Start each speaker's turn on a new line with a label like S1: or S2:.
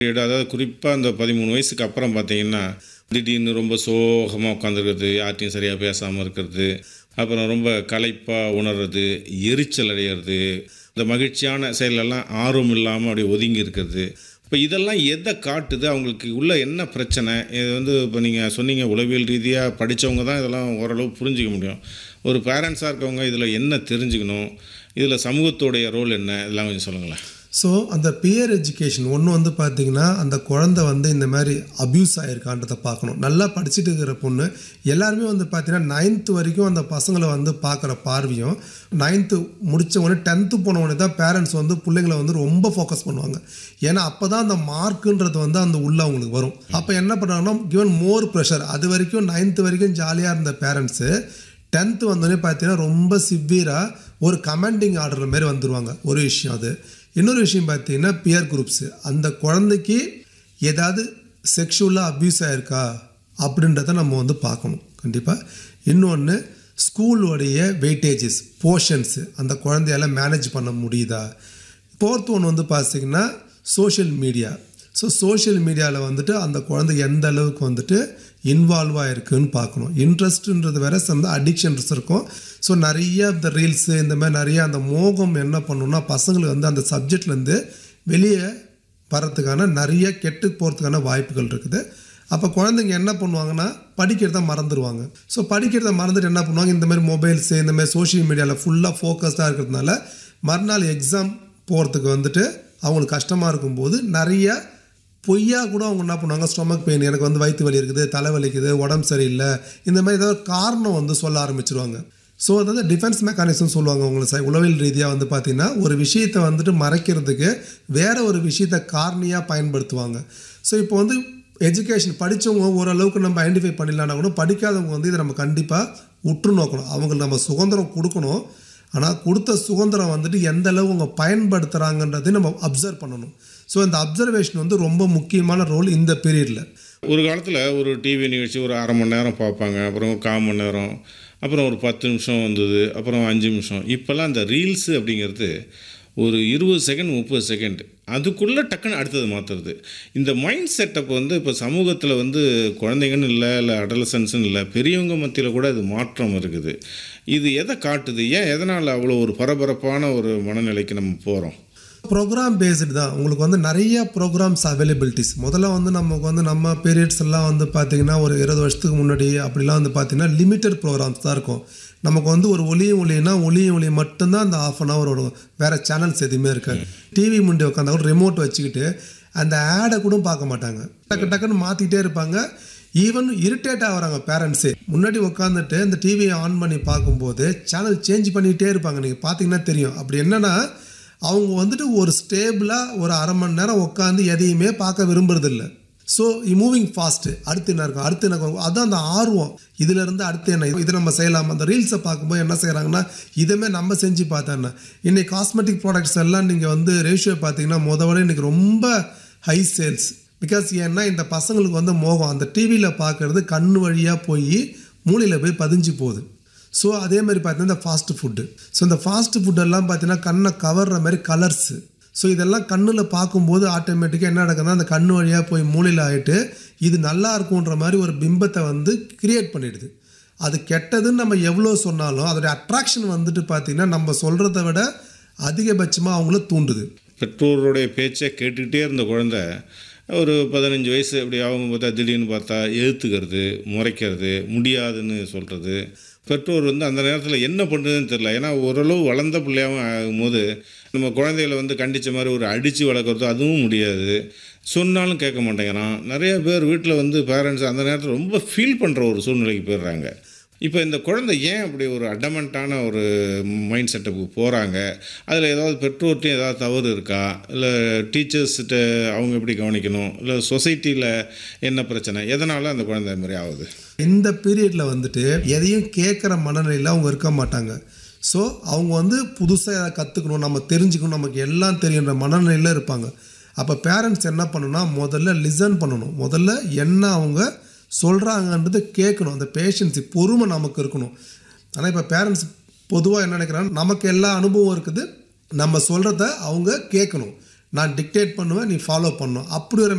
S1: அதாவது குறிப்பாக அந்த பதிமூணு வயசுக்கு அப்புறம் பார்த்தீங்கன்னா திடீர்னு ரொம்ப சோகமாக உட்காந்துருக்கிறது யார்ட்டையும் சரியாக பேசாமல் இருக்கிறது அப்புறம் ரொம்ப களைப்பாக உணர்றது எரிச்சல் அடைகிறது இந்த மகிழ்ச்சியான செயலெல்லாம் ஆர்வம் இல்லாமல் அப்படியே ஒதுங்கி இருக்கிறது இப்போ இதெல்லாம் எதை காட்டுது அவங்களுக்கு உள்ள என்ன பிரச்சனை இது வந்து இப்போ நீங்கள் சொன்னீங்க உளவியல் ரீதியாக படித்தவங்க தான் இதெல்லாம் ஓரளவு புரிஞ்சிக்க முடியும் ஒரு பேரண்ட்ஸாக இருக்கவங்க இதில் என்ன தெரிஞ்சுக்கணும் இதில் சமூகத்தோடைய ரோல் என்ன இதெல்லாம் கொஞ்சம் சொல்லுங்களேன்
S2: ஸோ அந்த பியர் எஜுகேஷன் ஒன்று வந்து பார்த்தீங்கன்னா அந்த குழந்தை வந்து இந்த மாதிரி அப்யூஸ் ஆகிருக்கான்றதை பார்க்கணும் நல்லா படிச்சுட்டு இருக்கிற பொண்ணு எல்லாருமே வந்து பார்த்தீங்கன்னா நைன்த்து வரைக்கும் அந்த பசங்களை வந்து பார்க்குற பார்வையும் நைன்த்து முடித்த உடனே டென்த்து போன உடனே தான் பேரண்ட்ஸ் வந்து பிள்ளைங்களை வந்து ரொம்ப ஃபோக்கஸ் பண்ணுவாங்க ஏன்னா அப்போ தான் அந்த மார்க்குன்றது வந்து அந்த உள்ள அவங்களுக்கு வரும் அப்போ என்ன பண்ணுறாங்கன்னா கிவன் மோர் ப்ரெஷர் அது வரைக்கும் நைன்த்து வரைக்கும் ஜாலியாக இருந்த பேரண்ட்ஸு டென்த்து வந்தோடனே பார்த்தீங்கன்னா ரொம்ப சிவியராக ஒரு கமெண்டிங் ஆர்டர் மாரி வந்துடுவாங்க ஒரு விஷயம் அது இன்னொரு விஷயம் பார்த்தீங்கன்னா பியர் குரூப்ஸு அந்த குழந்தைக்கு ஏதாவது செக்ஷுவலாக அப்யூஸ் ஆயிருக்கா அப்படின்றத நம்ம வந்து பார்க்கணும் கண்டிப்பாக இன்னொன்று ஸ்கூலோடைய வெயிட்டேஜஸ் போர்ஷன்ஸு அந்த குழந்தையால மேனேஜ் பண்ண முடியுதா ஃபோர்த் ஒன் வந்து பார்த்தீங்கன்னா சோஷியல் மீடியா ஸோ சோஷியல் மீடியாவில் வந்துட்டு அந்த குழந்தை எந்த அளவுக்கு வந்துட்டு இன்வால்வ் ஆகிருக்குன்னு பார்க்கணும் இன்ட்ரெஸ்ட்டுன்றது வேற சந்த அடிக்ஷன்ஸ் இருக்கும் ஸோ நிறைய இந்த ரீல்ஸு இந்த மாதிரி நிறைய அந்த மோகம் என்ன பண்ணுன்னா பசங்களுக்கு வந்து அந்த சப்ஜெக்ட்லேருந்து வெளியே வரத்துக்கான நிறைய கெட்டு போகிறதுக்கான வாய்ப்புகள் இருக்குது அப்போ குழந்தைங்க என்ன பண்ணுவாங்கன்னா படிக்கிறத மறந்துடுவாங்க ஸோ படிக்கிறத மறந்துட்டு என்ன பண்ணுவாங்க இந்த மாதிரி மொபைல்ஸு இந்த மாதிரி சோஷியல் மீடியாவில் ஃபுல்லாக ஃபோக்கஸ்டாக இருக்கிறதுனால மறுநாள் எக்ஸாம் போகிறதுக்கு வந்துட்டு அவங்களுக்கு கஷ்டமாக இருக்கும்போது நிறைய பொய்யா கூட அவங்க என்ன பண்ணுவாங்க ஸ்டொமக் பெயின் எனக்கு வந்து வயிற்று வலி இருக்குது தலை வலிக்குது உடம்பு சரியில்லை இந்த மாதிரி ஏதாவது காரணம் வந்து சொல்ல ஆரம்பிச்சிருவாங்க ஸோ அதாவது டிஃபென்ஸ் மெக்கானிசம் சொல்லுவாங்க உங்களுக்கு ச- உளவியல் ரீதியாக வந்து பார்த்தீங்கன்னா ஒரு விஷயத்தை வந்துட்டு மறைக்கிறதுக்கு வேற ஒரு விஷயத்தை காரணியாக பயன்படுத்துவாங்க ஸோ இப்போ வந்து எஜுகேஷன் படித்தவங்க ஓரளவுக்கு நம்ம ஐடென்டிஃபை பண்ணிடலாம்னா கூட படிக்காதவங்க வந்து இதை நம்ம கண்டிப்பாக உற்று நோக்கணும் அவங்களுக்கு நம்ம சுதந்திரம் கொடுக்கணும் ஆனால் கொடுத்த சுதந்திரம் வந்துட்டு எந்த அளவு அவங்க பயன்படுத்துகிறாங்கன்றதையும் நம்ம அப்சர்வ் பண்ணணும் ஸோ இந்த அப்சர்வேஷன் வந்து ரொம்ப முக்கியமான ரோல் இந்த பீரியடில்
S1: ஒரு காலத்தில் ஒரு டிவி நிகழ்ச்சி ஒரு அரை மணி நேரம் பார்ப்பாங்க அப்புறம் ஒரு கால் மணி நேரம் அப்புறம் ஒரு பத்து நிமிஷம் வந்தது அப்புறம் அஞ்சு நிமிஷம் இப்போல்லாம் இந்த ரீல்ஸு அப்படிங்கிறது ஒரு இருபது செகண்ட் முப்பது செகண்ட் அதுக்குள்ளே டக்குன்னு அடுத்தது மாற்றுறது இந்த மைண்ட் செட்டப் வந்து இப்போ சமூகத்தில் வந்து குழந்தைங்கன்னு இல்லை இல்லை அடலசன்ஸ்னு இல்லை பெரியவங்க மத்தியில் கூட இது மாற்றம் இருக்குது இது எதை காட்டுது ஏன் எதனால் அவ்வளோ ஒரு பரபரப்பான ஒரு மனநிலைக்கு நம்ம போகிறோம்
S2: ப்ரோக்ராம் பேஸ்டு தான் உங்களுக்கு வந்து நிறைய ப்ரோக்ராம்ஸ் அவைலபிலிட்டிஸ் முதல்ல வந்து நமக்கு வந்து நம்ம பீரியட்ஸ் எல்லாம் வந்து பார்த்திங்கன்னா ஒரு இருபது வருஷத்துக்கு முன்னாடி அப்படிலாம் வந்து பார்த்திங்கன்னா லிமிட்டட் ப்ரோக்ராம்ஸ் தான் இருக்கும் நமக்கு வந்து ஒரு ஒளியும் ஒளினா ஒளியும் ஒளி மட்டும்தான் அந்த ஆஃப் அன் ஹவர் வரும் வேறு சேனல்ஸ் எதுவுமே இருக்காது டிவி முன்னாடி உட்காந்தா கூட ரிமோட் வச்சுக்கிட்டு அந்த ஆடை கூட பார்க்க மாட்டாங்க டக்கு டக்குன்னு மாற்றிக்கிட்டே இருப்பாங்க ஈவன் இரிட்டேட் ஆகுறாங்க பேரண்ட்ஸே முன்னாடி உட்காந்துட்டு இந்த டிவியை ஆன் பண்ணி பார்க்கும்போது சேனல் சேஞ்ச் பண்ணிகிட்டே இருப்பாங்க நீங்கள் பார்த்தீங்கன்னா தெரியும் அப்படி என்னன்னா அவங்க வந்துட்டு ஒரு ஸ்டேபிளாக ஒரு அரை மணி நேரம் உட்காந்து எதையுமே பார்க்க விரும்புறதில்ல ஸோ மூவிங் ஃபாஸ்ட்டு அடுத்து என்ன இருக்கும் அடுத்து என்ன இருக்கும் அதான் அந்த ஆர்வம் இதிலிருந்து அடுத்து என்ன இது நம்ம செய்யலாம் அந்த ரீல்ஸை பார்க்கும்போது என்ன செய்கிறாங்கன்னா இதுமே நம்ம செஞ்சு பார்த்தேன்னா இன்னைக்கு காஸ்மெட்டிக் ப்ராடக்ட்ஸ் எல்லாம் நீங்கள் வந்து ரேஷியோ பார்த்தீங்கன்னா முத விட இன்னைக்கு ரொம்ப ஹை சேல்ஸ் பிகாஸ் ஏன்னா இந்த பசங்களுக்கு வந்து மோகம் அந்த டிவியில் பார்க்குறது கண் வழியாக போய் மூளையில் போய் பதிஞ்சு போகுது ஸோ அதே மாதிரி பார்த்தீங்கன்னா இந்த ஃபாஸ்ட் ஃபுட்டு ஸோ இந்த ஃபாஸ்ட் ஃபுட்டெல்லாம் பார்த்தீங்கன்னா கண்ணை கவர்ற மாதிரி கலர்ஸு ஸோ இதெல்லாம் கண்ணில் பார்க்கும்போது ஆட்டோமேட்டிக்காக என்ன நடக்குதுன்னா அந்த கண்ணு வழியாக போய் மூளையில் ஆகிட்டு இது நல்லா இருக்குன்ற மாதிரி ஒரு பிம்பத்தை வந்து கிரியேட் பண்ணிடுது அது கெட்டதுன்னு நம்ம எவ்வளோ சொன்னாலும் அதோடைய அட்ராக்ஷன் வந்துட்டு பார்த்திங்கன்னா நம்ம சொல்கிறத விட அதிகபட்சமாக அவங்கள தூண்டுது
S1: பெற்றோருடைய பேச்சை கேட்டுக்கிட்டே இருந்த குழந்தை ஒரு பதினஞ்சு வயசு அப்படி அவங்க பார்த்தா திடீர்னு பார்த்தா எதிர்த்துக்கிறது முறைக்கிறது முடியாதுன்னு சொல்கிறது பெற்றோர் வந்து அந்த நேரத்தில் என்ன பண்ணுறதுன்னு தெரில ஏன்னா ஓரளவு வளர்ந்த பிள்ளையாகவும் ஆகும்போது நம்ம குழந்தைகளை வந்து கண்டித்த மாதிரி ஒரு அடித்து வளர்க்குறதோ அதுவும் முடியாது சொன்னாலும் கேட்க மாட்டேங்கிறான் நிறைய பேர் வீட்டில் வந்து பேரண்ட்ஸ் அந்த நேரத்தில் ரொம்ப ஃபீல் பண்ணுற ஒரு சூழ்நிலைக்கு போயிடுறாங்க இப்போ இந்த குழந்தை ஏன் அப்படி ஒரு அடமெண்ட்டான ஒரு மைண்ட் செட்டப்புக்கு போகிறாங்க அதில் ஏதாவது பெற்றோர்ட்டையும் ஏதாவது தவறு இருக்கா இல்லை டீச்சர்ஸ்கிட்ட அவங்க எப்படி கவனிக்கணும் இல்லை சொசைட்டியில் என்ன பிரச்சனை எதனால் அந்த குழந்தை இது மாதிரி ஆகுது
S2: இந்த பீரியடில் வந்துட்டு எதையும் கேட்குற மனநிலையில் அவங்க இருக்க மாட்டாங்க ஸோ அவங்க வந்து புதுசாக எதாவது கற்றுக்கணும் நம்ம தெரிஞ்சுக்கணும் நமக்கு எல்லாம் தெரியுன்ற மனநிலையில் இருப்பாங்க அப்போ பேரண்ட்ஸ் என்ன பண்ணணும்னா முதல்ல லிசன் பண்ணணும் முதல்ல என்ன அவங்க சொல்கிறாங்கன்றது கேட்கணும் அந்த பேஷன்ஸு பொறுமை நமக்கு இருக்கணும் ஆனால் இப்போ பேரண்ட்ஸ் பொதுவாக என்ன நினைக்கிறாங்க நமக்கு எல்லா அனுபவம் இருக்குது நம்ம சொல்கிறத அவங்க கேட்கணும் நான் டிக்டேட் பண்ணுவேன் நீ ஃபாலோ பண்ணும் அப்படி ஒரு